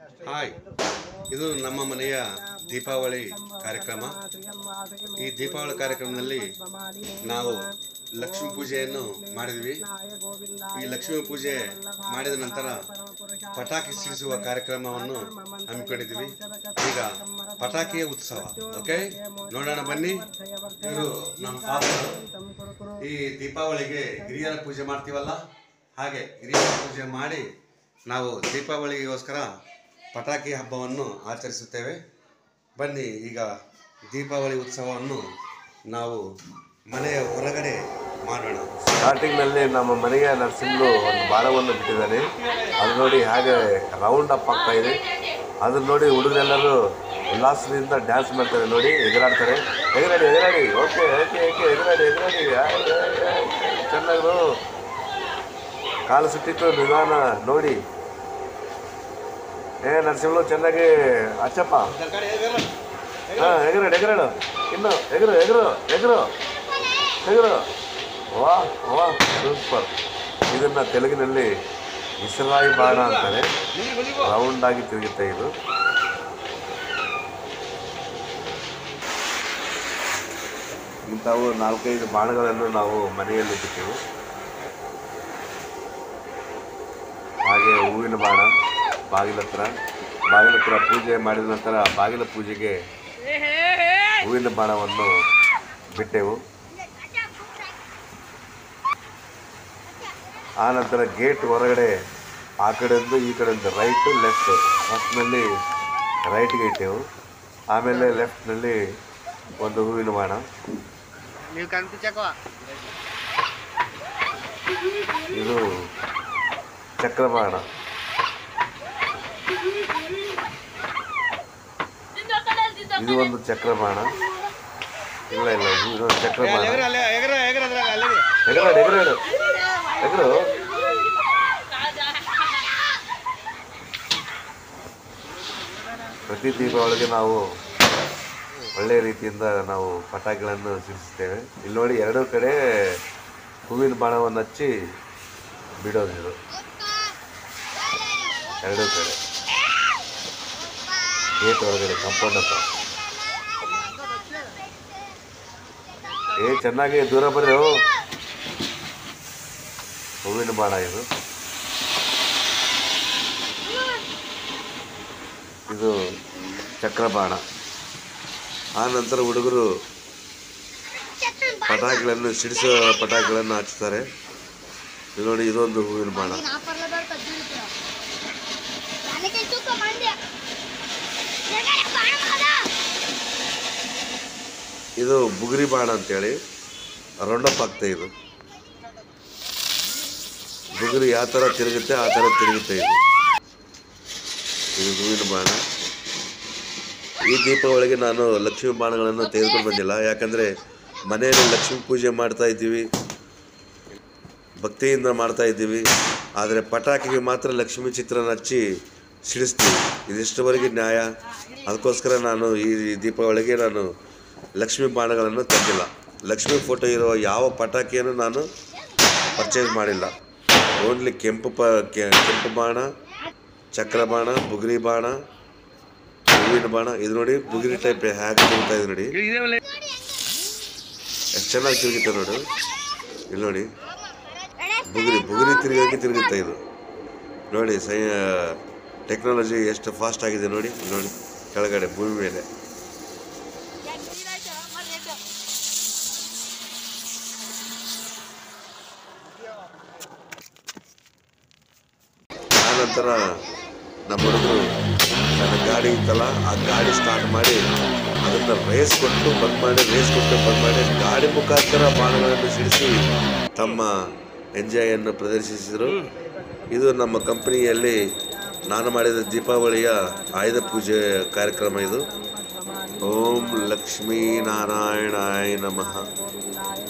Hi ಇದು ನಮ್ಮ ಮನೆಯ ದೀಪಾವಳಿ ಕಾರ್ಯಕ್ರಮ ಈ ದೀಪಾವಳಿ ಕಾರ್ಯಕ್ರಮದಲ್ಲಿ ನಾವು ಲಕ್ಷ್ಮೀ ಪೂಜೆಯನ್ನು ಮಾಡಿದ್ವಿ ಈ ಲಕ್ಷ್ಮೀ ಪೂಜೆ ಮಾಡಿದ ನಂತರ ಪಟಾಕಿ ಸಿಡಿಸುವ ಕಾರ್ಯಕ್ರಮವನ್ನು ಹಮ್ಮಿಕೊಂಡಿದ್ವಿ ಈಗ ಪಟಾಕಿಯ ಉತ್ಸವ ಓಕೆ ನೋಡೋಣ ಬನ್ನಿ ಇದು ನಮ್ಮ ಫಾದರ್ ಈ ದೀಪಾವಳಿಗೆ ಹಿರಿಯರ ಪೂಜೆ ಮಾಡ್ತೀವಲ್ಲ ಹಾಗೆ ಹಿರಿಯರ ಪೂಜೆ ಮಾಡಿ ನಾವು ದೀಪಾವಳಿಗೋಸ್ಕರ ಪಟಾಕಿ ಹಬ್ಬವನ್ನು ಆಚರಿಸುತ್ತೇವೆ ಬನ್ನಿ ಈಗ ದೀಪಾವಳಿ ಉತ್ಸವವನ್ನು ನಾವು ಮನೆಯ ಹೊರಗಡೆ ಮಾಡೋಣ ಸ್ಟಾರ್ಟಿಂಗ್ನಲ್ಲಿ ನಮ್ಮ ಮನೆಗೆ ನರಸಿಂಹರು ಒಂದು ಬಾಣವನ್ನು ಬಿಟ್ಟಿದ್ದಾನೆ ಅದು ನೋಡಿ ಹಾಗೆ ರೌಂಡ್ ಅಪ್ ಆಗ್ತಾ ಇದೆ ಅದನ್ನ ನೋಡಿ ಹುಡುಗರೆಲ್ಲರೂ ಉಲ್ಲಾಸದಿಂದ ಡ್ಯಾನ್ಸ್ ಮಾಡ್ತಾರೆ ನೋಡಿ ಎಗರಾಡ್ತಾರೆ ಎಗರಾಡಿ ಎಗರಾಡಿ ಓಕೆ ಓಕೆ ಓಕೆ ಎಗರಾಡಿ ಎಗರಾಡಿ ಚೆನ್ನಾಗಿ ಕಾಲು ಸುಟ್ಟಿತ್ತು ನಿಧಾನ ನೋಡಿ ಏ ನರಸಿಂಹರು ಚೆನ್ನಾಗಿ ಅಚ್ಚಪ್ಪ ಹಾಂ ಎಗರಾಡು ಎಗರಾಡು ಇನ್ನು ಎಗರು ಎಗರು ಎಗರು ಎಗರು ವಾ ವಾ ಸೂಪರ್ ಇದನ್ನು ತೆಲುಗಿನಲ್ಲಿ ಇಸಲಾಯಿ ಬಾಣ ಅಂತಾರೆ ರೌಂಡ್ ಆಗಿ ತಿರುಗುತ್ತೆ ಇದು ಇಂಥವು ನಾಲ್ಕೈದು ಬಾಣಗಳನ್ನು ನಾವು ಮನೆಯಲ್ಲಿ ಬಿಟ್ಟೆವು ಹಾಗೆ ಹೂವಿನ ಬಾಣ ಬಾಗಿಲ ಹತ್ರ ಬಾಗಿಲ ಹತ್ರ ಪೂಜೆ ಮಾಡಿದ ನಂತರ ಬಾಗಿಲ ಪೂಜೆಗೆ ಹೂವಿನ ಬಾಣವನ್ನು ಬಿಟ್ಟೆವು ಆ ನಂತರ ಗೇಟ್ ಹೊರಗಡೆ ಆ ಕಡೆಯಿಂದ ಈ ಕಡೆಯಿಂದ ರೈಟು ಲೆಫ್ಟ್ ಫಸ್ಟ್ನಲ್ಲಿ ರೈಟ್ಗೆ ಇಟ್ಟೆವು ಆಮೇಲೆ ಲೆಫ್ಟ್ನಲ್ಲಿ ಒಂದು ಹೂವಿನ ಬಾಣ ನೀವು ಕನ್ಪಿಸಕವಾ ಇದು ಚಕ್ರಬಾಣ ಇದು ಒಂದು ಚಕ್ರಬಾಣ ಇಲ್ಲ ಇಲ್ಲ ಇದು ಇದೊಂದು ಚಕ್ರಬಾಣ ಎಗರ ಎಗರ ಅದ್ರಾಗ ಅಲ್ಲೇ ಎಗರಾಡು ಎಗರಾಡು ಎಗರು ಪ್ರತಿ ದೀಪಾವಳಿಗೆ ನಾವು ಒಳ್ಳೆಯ ರೀತಿಯಿಂದ ನಾವು ಪಟಾಕಿಗಳನ್ನು ಸಿಡಿಸುತ್ತೇವೆ ಇಲ್ಲಿ ನೋಡಿ ಎರಡೂ ಕಡೆ ಹೂವಿನ ಬಾಣವನ್ನು ಹಚ್ಚಿ ಬಿಡೋದು ಇದು ಎರಡೂ ಕಡೆ ಗೇಟ್ ಒಳಗಡೆ ಕಂಪೌಂಡ್ ಹತ್ರ ಏ ಚೆನ್ನಾಗಿ ದೂರ ಬರ್ರಿ ಓ. ಹೂವಿನ ಬಾಣ ಇದು ಇದು ಚಕ್ರಬಾಣ ಆ ನಂತರ ಹುಡುಗರು ಪಟಾಕಿಗಳನ್ನು ಸಿಡಿಸೋ ಪಟಾಕಿಗಳನ್ನು ಹಚ್ತಾರೆ ಇಲ್ಲಿ ನೋಡಿ ಇದೊಂದು ಹೂವಿನ ಬಾಣ ಇದು ಬುಗುರಿ ಬಾಣ ಅಂತೇಳಿ ರೌಂಡಪ್ ಆಗ್ತಾ ಇದು ಬುಗುರಿ ಯಾವ ಥರ ತಿರುಗುತ್ತೆ ಆ ಥರ ತಿರುಗುತ್ತೆ ಇದು ಇದು ಹೂವಿನ ಬಾಣ ಈ ದೀಪಾವಳಿಗೆ ನಾನು ಲಕ್ಷ್ಮೀ ಬಾಣಗಳನ್ನು ತೆಗೆದುಕೊಂಡು ಬಂದಿಲ್ಲ ಯಾಕಂದರೆ ಮನೆಯಲ್ಲಿ ಲಕ್ಷ್ಮೀ ಪೂಜೆ ಮಾಡ್ತಾ ಇದ್ದೀವಿ ಭಕ್ತಿಯಿಂದ ಮಾಡ್ತಾ ಇದ್ದೀವಿ ಆದರೆ ಪಟಾಕಿಗೆ ಮಾತ್ರ ಲಕ್ಷ್ಮೀ ಚಿತ್ರನ ಹಚ್ಚಿ ಸಿಡಿಸ್ತೀವಿ ಇದಿಷ್ಟವರೆಗೆ ನ್ಯಾಯ ಅದಕ್ಕೋಸ್ಕರ ನಾನು ಈ ದೀಪಾವಳಿಗೆ ನಾನು ಲಕ್ಷ್ಮೀ ಬಾಣಗಳನ್ನು ತಂದಿಲ್ಲ ಲಕ್ಷ್ಮೀ ಫೋಟೋ ಇರೋ ಯಾವ ಪಟಾಕಿಯನ್ನು ನಾನು ಪರ್ಚೇಸ್ ಮಾಡಿಲ್ಲ ಓನ್ಲಿ ಕೆಂಪು ಪ ಕೆ- ಕೆಂಪು ಬಾಣ ಚಕ್ರ ಬಾಣ ಬುಗುರಿ ಬಾಣ ಹೂವಿನ ಬಾಣ ಇದು ನೋಡಿ ಬುಗುರಿ ಟೈಪ್ ಹೇಗೆ ತಿರುಗ್ತಾ ಇದೆ ನೋಡಿ ಎಷ್ಟು ಚೆನ್ನಾಗಿ ತಿರುಗುತ್ತೆ ನೋಡು ಇಲ್ಲಿ ನೋಡಿ ಬುಗುರಿ ಬುಗುರಿ ತಿರುಗಕ್ಕೆ ತಿರುಗುತ್ತೆ ಇದು ನೋಡಿ ಸೈ ಟೆಕ್ನಾಲಜಿ ಎಷ್ಟು ಫಾಸ್ಟ್ ಆಗಿದೆ ನೋಡಿ ಇಲ್ಲಿ ನೋಡಿ ಕೆಳಗಡೆ ಭೂಮಿ ಮೇಲೆ ಆನಂತರ ನಮ್ಮ ಹುಡುಗರು ನನ್ನ ಗಾಡಿ ಇತ್ತಲ್ಲ ಆ ಗಾಡಿ ಸ್ಟಾರ್ಟ್ ಮಾಡಿ ಅದನ್ನು ರೇಸ್ ಕೊಟ್ಟು ಬಂದ್ ಮಾಡಿ ರೇಸ್ ಕೊಟ್ಟು ಬಂದ್ ಮಾಡಿ ಗಾಡಿ ಮುಖಾಂತರ ಬಾಣಗಳನ್ನು ಸಿಡಿಸಿ ತಮ್ಮ ಎಂಜಾಯನ್ನು ಪ್ರದರ್ಶಿಸಿದರು ಇದು ನಮ್ಮ ಕಂಪನಿಯಲ್ಲಿ ನಾನು ಮಾಡಿದ ದೀಪಾವಳಿಯ ಆಯುಧ ಪೂಜೆ ಕಾರ್ಯಕ್ರಮ ಇದು ಓಂ ಲಕ್ಷ್ಮೀ ನಾರಾಯಣಾಯ ನಮಃ